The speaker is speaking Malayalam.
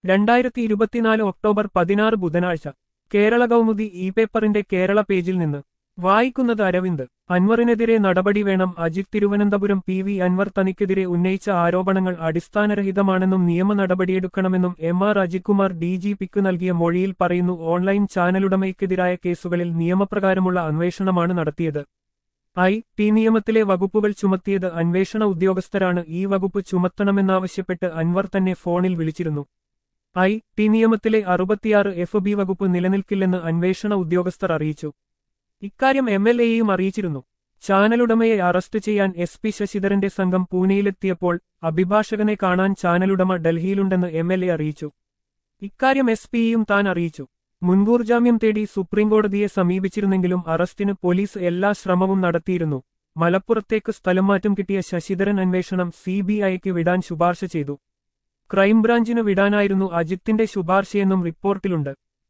രണ്ടായിരത്തി ഇരുപത്തിനാല് ഒക്ടോബർ പതിനാറ് ബുധനാഴ്ച കേരള കൗമുദി ഇ പേപ്പറിന്റെ കേരള പേജിൽ നിന്ന് വായിക്കുന്നത് അരവിന്ദ് അൻവറിനെതിരെ നടപടി വേണം അജിത് തിരുവനന്തപുരം പി വി അൻവർ തനിക്കെതിരെ ഉന്നയിച്ച ആരോപണങ്ങൾ അടിസ്ഥാനരഹിതമാണെന്നും നിയമ നടപടിയെടുക്കണമെന്നും M R Ajithkumar D G പിക്ക് നൽകിയ മൊഴിയിൽ പറയുന്നു ഓൺലൈൻ ചാനലുടമയ്ക്കെതിരായ കേസുകളിൽ നിയമപ്രകാരമുള്ള അന്വേഷണമാണ് നടത്തിയത് ഐ ടി നിയമത്തിലെ വകുപ്പുകൾ ചുമത്തിയത് അന്വേഷണ ഉദ്യോഗസ്ഥരാണ് ഈ വകുപ്പ് ചുമത്തണമെന്നാവശ്യപ്പെട്ട് അൻവർ തന്നെ ഫോണിൽ വിളിച്ചിരുന്നു ഐ ടി നിയമത്തിലെ അറുപത്തിയാറ് എഫ് ബി വകുപ്പ് നിലനിൽക്കില്ലെന്ന് അന്വേഷണ ഉദ്യോഗസ്ഥർ അറിയിച്ചു ഇക്കാര്യം എം എൽ എയെയും അറിയിച്ചിരുന്നു ചാനലുടമയെ അറസ്റ്റ് ചെയ്യാൻ എസ് പി ശശിധരന്റെ സംഘം പൂനെയിലെത്തിയപ്പോൾ അഭിഭാഷകനെ കാണാൻ ചാനലുടമ ഡൽഹിയിലുണ്ടെന്ന് എം എൽ എ അറിയിച്ചു ഇക്കാര്യം എസ് പിയെയും താൻ അറിയിച്ചു മുൻകൂർ ജാമ്യം തേടി സുപ്രീംകോടതിയെ സമീപിച്ചിരുന്നെങ്കിലും അറസ്റ്റിന് പോലീസ് എല്ലാ ശ്രമവും നടത്തിയിരുന്നു മലപ്പുറത്തേക്ക് സ്ഥലംമാറ്റം കിട്ടിയ ശശിധരൻ അന്വേഷണം സി ബി ഐക്ക് വിടാൻ ശുപാർശ ചെയ്തു ക്രൈംബ്രാഞ്ചിന് വിടാനായിരുന്നു അജിത്തിന്റെ ശുപാർശയെന്നും റിപ്പോർട്ടിലുണ്ട്